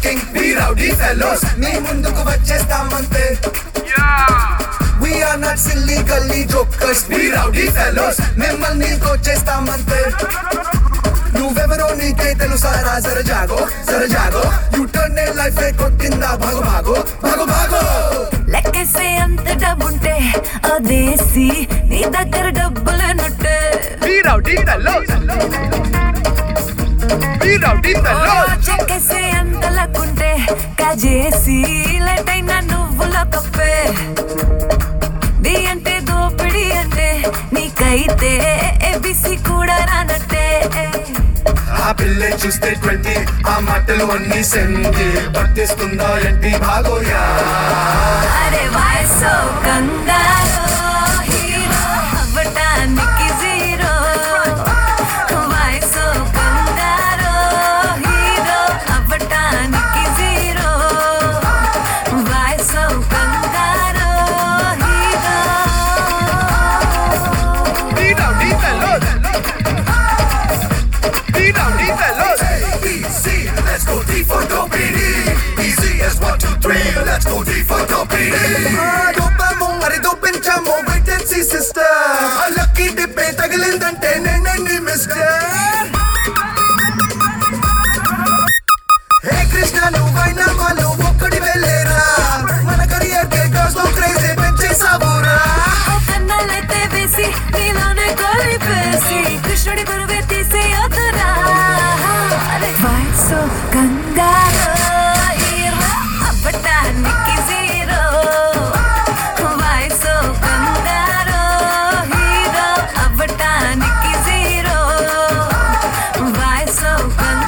King we rowdy fellows మీ ముందుకు వచ్చేస్తామంతే We are not silly gully jokers, we rowdy fellows. మిమ్మల్ని కొచ్చేస్తామంతే నువ్వెవరో నీకే తెలుసారా సర జాగో సర జాగో యూ టర్న్ నే లైఫ్ కొట్టిందా భాగో భాగో భాగో భాగో లెక్కేసే అంత డబ్బుంటే అదేసి నీ దగ్గర డబ్బులనుంటే We rowdy fellows. We rowdy fellows. చెక్కేసే అంత లక్కుంటే కాజేసి లెటైన నువ్వుల కప్పే ది అంటే దోపిడి అంటే నీకైతే ఏబిసి కూడా రానట్టే ఆ పిల్లే చూస్తే ట్వంటీ ఆ మాటలు అన్ని సెంటి పట్టిస్తుందా ఏంటి భాగోయా అరే వయసు కంగారు హీరో అవ్వటానికి జీరో వయసు కంగారు హీరో అవ్వటానికి జీరో వయసు కంగారు hero We rowdy fellows. We rowdy fellows. Easy, let's go D for dopey. Easy as one, two, three. Let's go D for dopey. దొప్పాము మరి దొప్పించాము wait and see sister lucky డిప్పే తగిలిందంటే నేనే నీ మిస్టర్ హే కృష్ణ నువ్వైనా వాళ్ళు ఒక్కడి వెళ్ళేరా మన కెరియర్ కే కాస్తో క్రేజీ పెంచేసావురా కన్నాలైతే వేసి నీలోనే కలిపేసి కృష్ణుడి బరువే తీసి అదురా అరే వయసు కంగారు హీరో అవ్వటానికి జీరో వయసు కంగారు హీరో అవ్వటానికి జీరో వయసు కంగారు